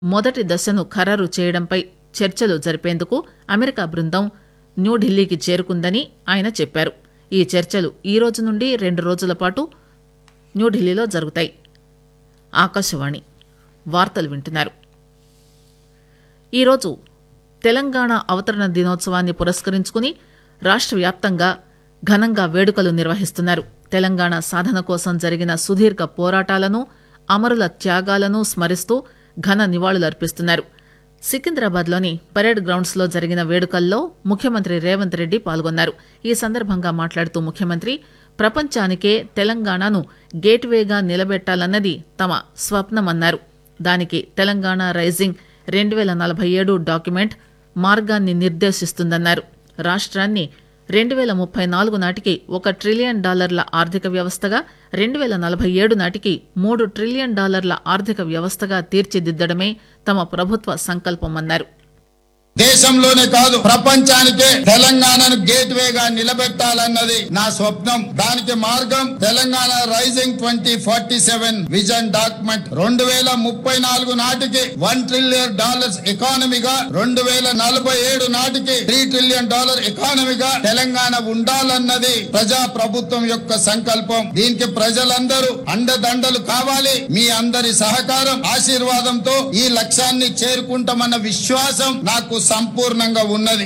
మొదటి దశను ఖరారు చేయడంపై చర్చలు జరిపేందుకు అమెరికా బృందం న్యూఢిల్లీకి చేరుకుందని ఆయన చెప్పారు ఈ చర్చలు ఈ రోజు నుండి రెండు రోజుల పాటు న్యూఢిల్లీలో జరుగుతాయి ఆకాశవాణి వార్తలు వింటున్నారు ఈరోజు తెలంగాణ అవతరణ దినోత్సవాన్ని పురస్కరించుకుని రాష్ట్ర వ్యాప్తంగా ఘనంగా వేడుకలు నిర్వహిస్తున్నారు తెలంగాణ సాధన కోసం జరిగిన సుదీర్ఘ పోరాటాలను అమరుల త్యాగాలను స్మరిస్తూ ఘన నివాళులర్పిస్తున్నారు సికింద్రాబాద్లోని పరేడ్ గ్రౌండ్స్లో జరిగిన వేడుకల్లో ముఖ్యమంత్రి రేవంత్ రెడ్డి పాల్గొన్నారు ఈ సందర్భంగా మాట్లాడుతూ ముఖ్యమంత్రి ప్రపంచానికే తెలంగాణను గేట్వేగా నిలబెట్టాలన్నది తమ స్వప్నమన్నారు దానికి తెలంగాణ రైజింగ్ రెండు వేల నలభై ఏడు డాక్యుమెంట్ మార్గాన్ని నిర్దేశిస్తుందన్నారు రాష్ట్రాన్ని రెండు వేల ముప్పై నాలుగు నాటికి ఒక ట్రిలియన్ డాలర్ల ఆర్థిక వ్యవస్థగా రెండు వేల నలభై ఏడు నాటికి మూడు ట్రిలియన్ డాలర్ల ఆర్థిక వ్యవస్థగా తీర్చిదిద్దడమే తమ ప్రభుత్వ సంకల్పమన్నారు దేశంలోనే కాదు ప్రపంచానికే తెలంగాణను గేట్ వేగా నిలబెట్టాలన్నది నా స్వప్నం దానికి మార్గం Telangana rising twenty forty seven vision document రెండు వేల ముప్పై నాలుగు నాటికి వన్ ట్రిలియన్ డాలర్స్ ఎకానమీగా రెండు వేల నలభై ఏడు నాటికి త్రీ ట్రిలియన్ డాలర్ ఎకానమీగా తెలంగాణ ఉండాలన్నది ప్రజా ప్రభుత్వం యొక్క సంకల్పం దీనికి ప్రజలందరూ అండదండలు కావాలి మీ అందరి సహకారం ఆశీర్వాదంతో ఈ లక్ష్యాన్ని చేరుకుంటామన్న విశ్వాసం నాకు సంపూర్ణంగా ఉన్నది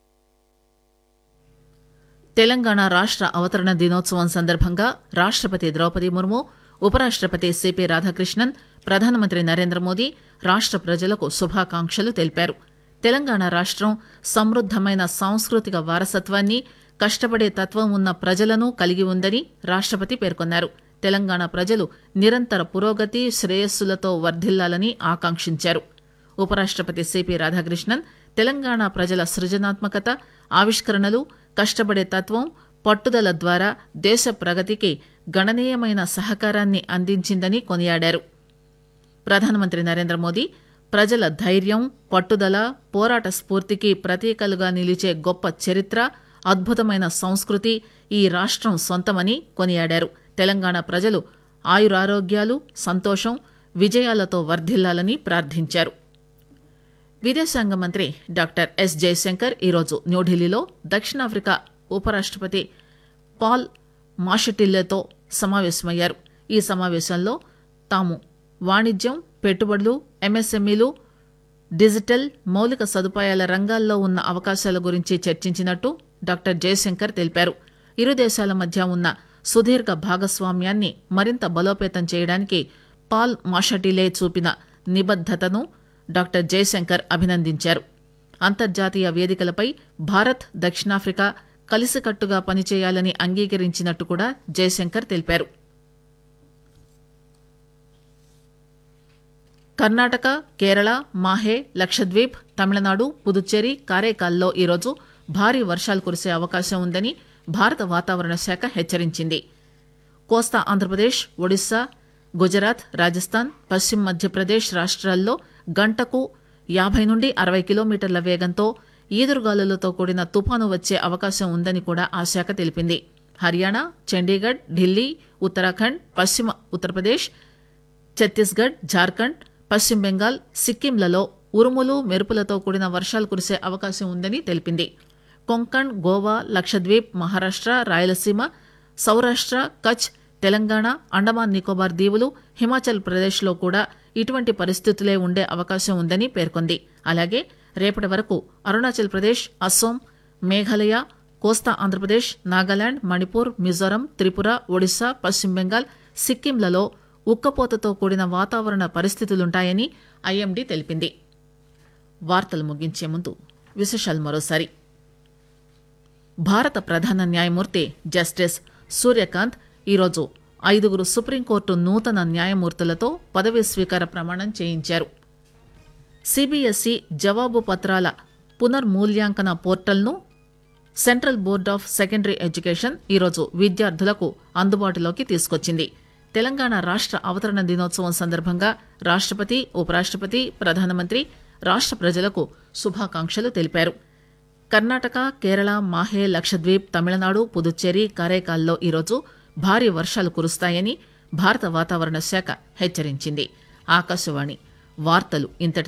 తెలంగాణ రాష్ట్ర అవతరణ దినోత్సవం సందర్భంగా రాష్ట్రపతి ద్రౌపది ముర్ము ఉపరాష్ట్రపతి సిపి రాధాకృష్ణన్ ప్రధానమంత్రి నరేంద్ర మోదీ రాష్ట్ర ప్రజలకు శుభాకాంక్షలు తెలిపారు తెలంగాణ రాష్ట్రం సమృద్దమైన సాంస్కృతిక వారసత్వాన్ని కష్టపడే తత్వం ఉన్న ప్రజలను కలిగి ఉందని రాష్ట్రపతి పేర్కొన్నారు తెలంగాణ ప్రజలు నిరంతర పురోగతి శ్రేయస్సులతో వర్ధిల్లాలని ఆకాంక్షించారు ఉపరాష్ట్రపతి సిపి రాధాకృష్ణన్ తెలంగాణ ప్రజల సృజనాత్మకత ఆవిష్కరణలు కష్టపడే తత్వం పట్టుదల ద్వారా దేశ ప్రగతికి గణనీయమైన సహకారాన్ని అందించిందని కొనియాడారు ప్రధానమంత్రి నరేంద్ర మోదీ ప్రజల ధైర్యం పట్టుదల పోరాట స్ఫూర్తికి ప్రతీకలుగా నిలిచే గొప్ప చరిత్ర అద్భుతమైన సంస్కృతి ఈ రాష్ట్రం సొంతమని కొనియాడారు తెలంగాణ ప్రజలు ఆయురారోగ్యాలు సంతోషం విజయాలతో వర్ధిల్లాలని ప్రార్థించారు విదేశాంగ మంత్రి డాక్టర్ ఎస్ జయశంకర్ ఈరోజు న్యూఢిల్లీలో దక్షిణాఫ్రికా ఉపరాష్ట్రపతి పాల్ మాషటిల్లెతో సమావేశమయ్యారు ఈ సమావేశంలో తాము వాణిజ్యం పెట్టుబడులు ఎంఎస్ఎంఈలు డిజిటల్ మౌలిక సదుపాయాల రంగాల్లో ఉన్న అవకాశాల గురించి చర్చించినట్టు డాక్టర్ జయశంకర్ తెలిపారు ఇరు దేశాల మధ్య ఉన్న సుదీర్ఘ భాగస్వామ్యాన్ని మరింత బలోపేతం చేయడానికి పాల్ మాషటిలే చూపిన నిబద్దతను డాక్టర్ జయశంకర్ అభినందించారు అంతర్జాతీయ వేదికలపై భారత్ దక్షిణాఫ్రికా కలిసికట్టుగా పనిచేయాలని అంగీకరించినట్టు కూడా జయశంకర్ తెలిపారు కర్ణాటక కేరళ మాహే లక్షద్వీప్ తమిళనాడు పుదుచ్చేరి కారైకాల్లో ఈరోజు భారీ వర్షాలు కురిసే అవకాశం ఉందని భారత వాతావరణ శాఖ హెచ్చరించింది కోస్తా ఆంధ్రప్రదేశ్ ఒడిశా గుజరాత్ రాజస్థాన్ పశ్చిమ మధ్యప్రదేశ్ రాష్ట్రాల్లో గంటకు యాభై నుండి అరవై కిలోమీటర్ల వేగంతో ఈదురుగాలులతో కూడిన తుపాను వచ్చే అవకాశం ఉందని కూడా ఆ శాఖ తెలిపింది హర్యానా చండీగఢ్ ఢిల్లీ ఉత్తరాఖండ్ పశ్చిమ ఉత్తరప్రదేశ్ ఛత్తీస్గఢ్ జార్ఖండ్ పశ్చిమ బెంగాల్ సిక్కింలలో ఉరుములు మెరుపులతో కూడిన వర్షాలు కురిసే అవకాశం ఉందని తెలిపింది కొంకణ్ గోవా లక్షద్వీప్ మహారాష్ట్ర రాయలసీమ సౌరాష్ట్ర కచ్ తెలంగాణ అండమాన్ నికోబార్ దీవులు హిమాచల్ ప్రదేశ్లో కూడా ఇటువంటి పరిస్థితులే ఉండే అవకాశం ఉందని పేర్కొంది అలాగే రేపటి వరకు అరుణాచల్ ప్రదేశ్ అస్సోం మేఘాలయ కోస్తా ఆంధ్రప్రదేశ్ నాగాలాండ్ మణిపూర్ మిజోరం త్రిపుర ఒడిశా పశ్చిమ బెంగాల్ సిక్కింలలో ఉక్కపోతతో కూడిన వాతావరణ పరిస్థితులుంటాయని ఐఎండీ తెలిపింది వార్తలు ముగించే ముందు విశేషాలు మరోసారి భారత ప్రధాన న్యాయమూర్తి జస్టిస్ సూర్యకాంత్ ఈరోజు ఐదుగురు సుప్రీంకోర్టు నూతన న్యాయమూర్తులతో పదవీ స్వీకార ప్రమాణం చేయించారు సిబిఎస్ఈ జవాబు పత్రాల పునర్మూల్యాంకన పోర్టల్ను Central Board of Secondary Education ఈరోజు విద్యార్థులకు అందుబాటులోకి తీసుకొచ్చింది తెలంగాణ రాష్ట్ర అవతరణ దినోత్సవం సందర్భంగా రాష్ట్రపతి ఉపరాష్ట్రపతి ప్రధానమంత్రి రాష్ట్ర ప్రజలకు శుభాకాంక్షలు తెలిపారు కర్ణాటక కేరళ మాహే లక్షద్వీప్ తమిళనాడు పుదుచ్చేరి కారైకాల్లో ఈరోజు భారీ వర్షాలు కురుస్తాయని భారత వాతావరణ శాఖ హెచ్చరించింది ఆకాశవాణి వార్తలు ఇంతటితో